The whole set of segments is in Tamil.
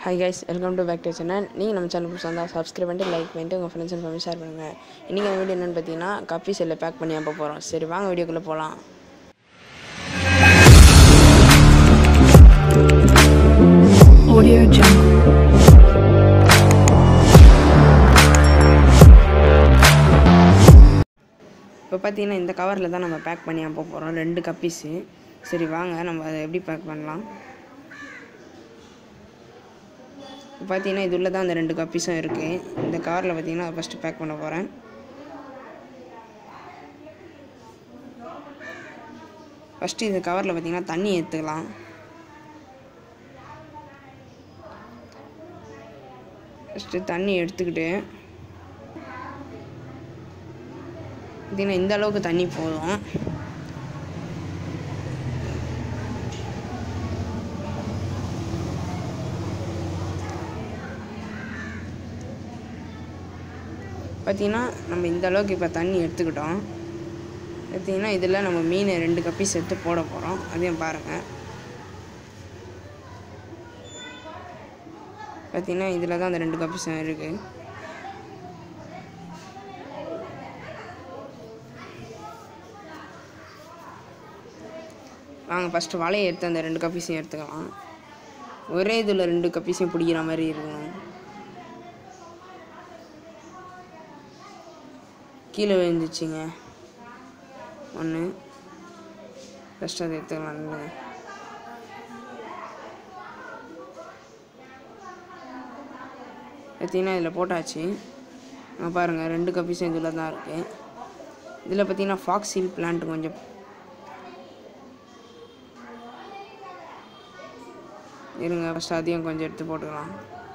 Hi guys welcome to back to channel நீங்கள் நம்ம சேனல் புதுசாக இருந்தால் சப்ஸ்கிரைப் பண்ணிட்டு லைக் பண்ணிட்டு உங்கள் ஃப்ரெண்ட்ஸ் அண்ட் ஃபேமிலி ஷேர் பண்ணுங்கள் இன்றைக்கி அந்த வீடியோ என்னென்னு பார்த்தீங்கன்னா கப்பி செல்லை பேக் பண்ணி அப்போ போகிறோம் சரி வாங்க வீடியோக்குள்ளே போகலாம் Audio Jungle. இப்போ பார்த்தீங்கன்னா இந்த கவரில் தான் நம்ம பேக் பண்ணி அப்போ போகிறோம் ரெண்டு கப்பீஸு சரி வாங்க நம்ம அதை எப்படி பேக் பண்ணலாம் இப்போ பார்த்தீங்கன்னா இது உள்ள தான் அந்த ரெண்டு கப்பீஸும் இருக்குது இந்த கவரில் பார்த்தீங்கன்னா ஃபஸ்ட்டு பேக் பண்ண போகிறேன் ஃபஸ்ட்டு இந்த கவரில் பார்த்தீங்கன்னா தண்ணி ஏற்றுக்கலாம் ஃபஸ்ட்டு தண்ணி எடுத்துக்கிட்டு பார்த்தீங்கன்னா இந்த அளவுக்கு தண்ணி போதும் பார்த்தீங்கன்னா நம்ம இந்த அளவுக்கு இப்போ தண்ணி எடுத்துக்கிட்டோம் பார்த்தீங்கன்னா இதில் நம்ம மீன் ரெண்டு கப்பீஸ் எடுத்து போட போகிறோம் அதையும் பாருங்கள் பார்த்தீங்கன்னா இதில் தான் அந்த ரெண்டு கப்பீஸும் இருக்குது வாங்க ஃபஸ்ட்டு வலையை எடுத்து அந்த ரெண்டு கப்பீஸையும் எடுத்துக்கலாம் ஒரே இதில் ரெண்டு கப்பீஸையும் பிடிக்கிற மாதிரி இருக்கணும் கீழே விழுந்துச்சுங்க ஒன்று ஃபஸ்ட்டு அதை எடுத்துக்கலாம் இல்லைங்க பார்த்தீங்கன்னா இதில் போட்டாச்சு அங்க பாருங்கள் ரெண்டு கப்பீஸும் இதில் தான் இருக்குது இதில் பார்த்தீங்கன்னா ஃபாக்ஸில் பிளான்ட் கொஞ்சம் இருங்க ஃபஸ்ட் அதையும் கொஞ்சம் எடுத்து போட்டுக்கலாம்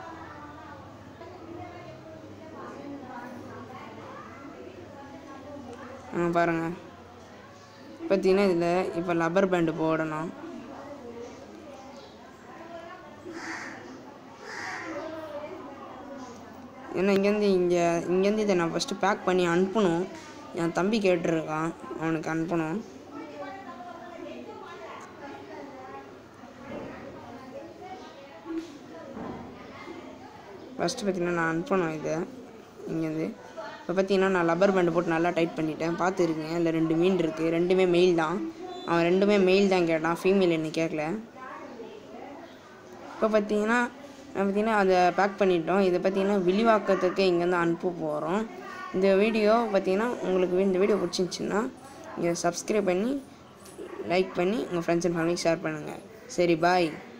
ஆ பாருங்கள் பார்த்தீங்கன்னா இதில் இப்போ லப்பர் பேண்டு போடணும் ஏன்னா இங்கேருந்து இங்கே இங்கேருந்து இதை நான் ஃபஸ்ட்டு பேக் பண்ணி அனுப்பணும் என் தம்பி கேட்டிருக்கான் அவனுக்கு அனுப்பணும் ஃபஸ்ட்டு பார்த்தீங்கன்னா நான் அனுப்பணும் இதை இங்கேருந்து இப்போ பார்த்தீங்கன்னா நான் லப்பர் பேண்டு போட்டு நல்லா டைட் பண்ணிட்டேன் பார்த்துருக்கேன் இல்லை ரெண்டு மீன் இருக்குது ரெண்டுமே மெயில் தான் அவன் ரெண்டுமே மெயில் தான் கேட்டான் ஃபீமேல் என்ன கேட்கல இப்போ பார்த்தீங்கன்னா பார்த்தீங்கன்னா அதை பேக் பண்ணிட்டோம் இதை பார்த்தீங்கன்னா விரிவாக்கத்துக்கு இங்கேருந்து அனுப்ப போகிறோம் இந்த வீடியோ பார்த்தீங்கன்னா உங்களுக்கு இந்த வீடியோ பிடிச்சிருந்துச்சின்னா நீங்கள் சப்ஸ்கிரைப் பண்ணி லைக் பண்ணி உங்கள் ஃப்ரெண்ட்ஸ் அண்ட் ஃபேமிலிக்கு ஷேர் பண்ணுங்கள் சரி பாய்